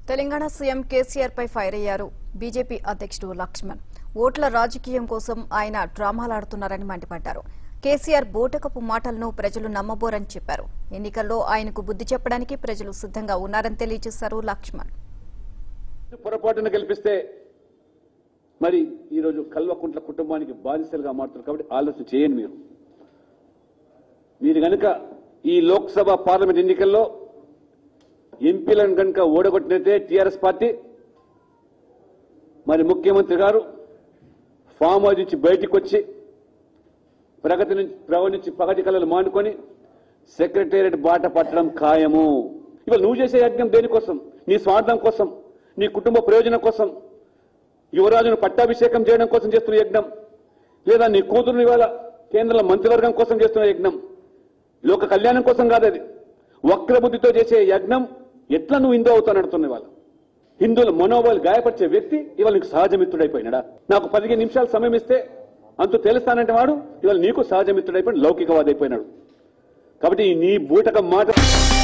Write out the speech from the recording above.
Telangana CM KCR పై fire అయ్యారు BJP అధ్యక్షుడు లక్ష్మణ్ ఓట్ల రాజకీయం కోసం ఆయన డ్రామాలాడుతున్నారని మండిపడ్డారు కేసీఆర్ బూటకపు మాటలను ప్రజలు నమ్మబోరని చెప్పారు ఎన్నికల్లో ఆయనకు బుద్ధి చెప్పడానికి ప్రజలు సిద్ధంగా ఉన్నారని తెలియజేశారు లక్ష్మణ్ పొరపాటున గెలిపిస్తే మరి ఈరోజు కల్వకుంట్ల కుటుంబానికి బాధితులుగా మారుతున్నారు కాబట్టి ఆలోచన చేయండి మీరు మీరు గనుక ఈ లోక్సభ పార్లమెంట్ ఎన్నికల్లో ఎంపీలను కనుక ఓడగొట్టినైతే టీఆర్ఎస్ పార్టీ మరి ముఖ్యమంత్రి గారు ఫామ్ హౌస్ నుంచి బయటికి వచ్చి ప్రగతి నుంచి ప్రగతి నుంచి పగటి కళలు మానుకొని సెక్రటేరియట్ బాట పట్టడం ఖాయము ఇవాళ నువ్వు చేసే యజ్ఞం దేనికోసం నీ స్వార్థం కోసం నీ కుటుంబ ప్రయోజనం కోసం యువరాజును పట్టాభిషేకం చేయడం కోసం చేస్తున్న యజ్ఞం లేదా నీ కూతురుని ఇవాళ కేంద్ర మంత్రివర్గం కోసం చేస్తున్న యజ్ఞం లోక కళ్యాణం కోసం కాదు అది వక్రబుద్ధితో చేసే యజ్ఞం ఎట్లా నువ్వు హిందూ అవుతావు నడుతున్న ఇవాళ హిందువుల మనోబలు గాయపరిచే వ్యక్తి ఇవాళ నీకు సహజమిత్రుడైపోయినాడా నాకు పదిహేను నిమిషాలు సమయం ఇస్తే అంతు తెలుస్తానంటే వాడు ఇవాళ నీకు సహజమిత్రుడైపోయిన లౌకికవాది అయిపోయినాడు కాబట్టి ఈ నీ బూటక మాట